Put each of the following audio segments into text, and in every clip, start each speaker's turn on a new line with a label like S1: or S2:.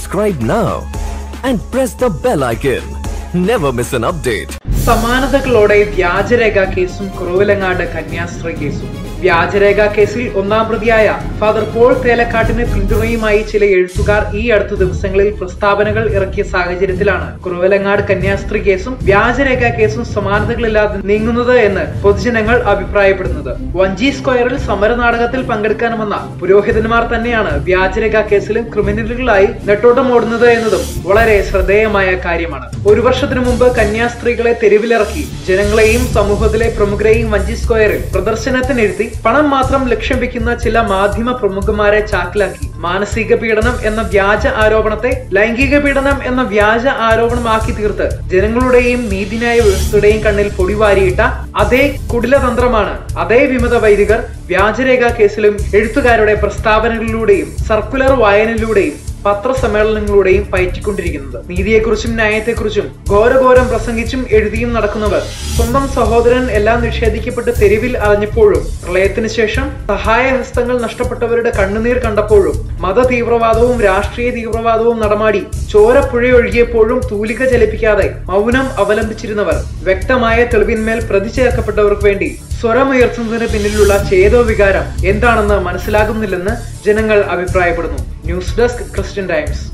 S1: Subscribe now and press the bell icon. Never miss an update.
S2: സമാനതകളോടെ വ്യാജരേഖ കേസും കുറവിലങ്ങാട് കന്യാസ്ത്രീ കേസും വ്യാജരേഖ കേസിൽ ഒന്നാം പ്രതിയായ ഫാദർ പോൾ തേലക്കാട്ടിന് പിന്തുണയുമായി ചില എഴുത്തുകാർ ഈ അടുത്ത ദിവസങ്ങളിൽ പ്രസ്താവനകൾ ഇറക്കിയ സാഹചര്യത്തിലാണ് കുറവിലങ്ങാട് കന്യാസ്ത്രീ കേസും വ്യാജരേഖ കേസും സമാനതകളില്ലാതെ നീങ്ങുന്നത് എന്ന് പൊതുജനങ്ങൾ അഭിപ്രായപ്പെടുന്നത് വഞ്ചി സ്ക്വയറിൽ സമരനാടകത്തിൽ പങ്കെടുക്കാൻ വന്ന പുരോഹിതന്മാർ തന്നെയാണ് വ്യാജരേഖ കേസിലും ക്രിമിനലുകളായി നെട്ടോട്ടം ഓടുന്നത് എന്നതും വളരെ ശ്രദ്ധേയമായ കാര്യമാണ് ഒരു വർഷത്തിനു മുമ്പ് കന്യാസ്ത്രീകളെ തെരുവിലിറക്കി ജനങ്ങളെയും സമൂഹത്തിലെ പ്രമുഖരെയും വഞ്ചി സ്ക്വയറിൽ പ്രദർശനത്തിനിരുത്തി പണം മാത്രം ലക്ഷ്യം വെക്കുന്ന ചില മാധ്യമ പ്രമുഖന്മാരെ ചാക്കിലാക്കി മാനസിക പീഡനം എന്ന വ്യാജ ആരോപണത്തെ ലൈംഗിക പീഡനം എന്ന വ്യാജ ആരോപണമാക്കി തീർത്ത് ജനങ്ങളുടെയും നീതിന്യായ വ്യവസ്ഥയുടെയും കണ്ണിൽ പൊടിവാരിയിട്ട അതേ കുടിലതന്ത്രമാണ് അതേ വിമത വൈദികർ വ്യാജരേഖ കേസിലും എഴുത്തുകാരുടെ പ്രസ്താവനകളിലൂടെയും സർക്കുലർ വായനയിലൂടെയും പത്രസമ്മേളനങ്ങളിലൂടെയും പയറ്റിക്കൊണ്ടിരിക്കുന്നത് നീതിയെക്കുറിച്ചും ന്യായത്തെക്കുറിച്ചും ഘോരഘോരം പ്രസംഗിച്ചും എഴുതിയും നടക്കുന്നവർ സ്വന്തം സഹോദരൻ എല്ലാം നിഷേധിക്കപ്പെട്ട് തെരുവിൽ അലഞ്ഞപ്പോഴും പ്രളയത്തിന് ശേഷം സഹായഹസ്തങ്ങൾ നഷ്ടപ്പെട്ടവരുടെ കണ്ണുനീർ കണ്ടപ്പോഴും മത തീവ്രവാദവും രാഷ്ട്രീയ തീവ്രവാദവും നടമാടി ചോരപ്പുഴയൊഴുകിയപ്പോഴും തൂലിക ചലിപ്പിക്കാതെ മൗനം അവലംബിച്ചിരുന്നവർ വ്യക്തമായ തെളിവിന്മേൽ പ്രതി ചേർക്കപ്പെട്ടവർക്ക് വേണ്ടി സ്വരമുയർത്തുന്നതിന് പിന്നിലുള്ള ചേതോ വികാരം എന്താണെന്ന് മനസ്സിലാകുന്നില്ലെന്ന് ജനങ്ങൾ അഭിപ്രായപ്പെടുന്നു news desk Christian Times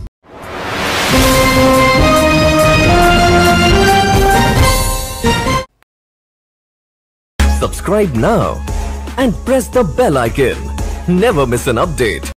S1: Subscribe now and press the bell icon. Never miss an update.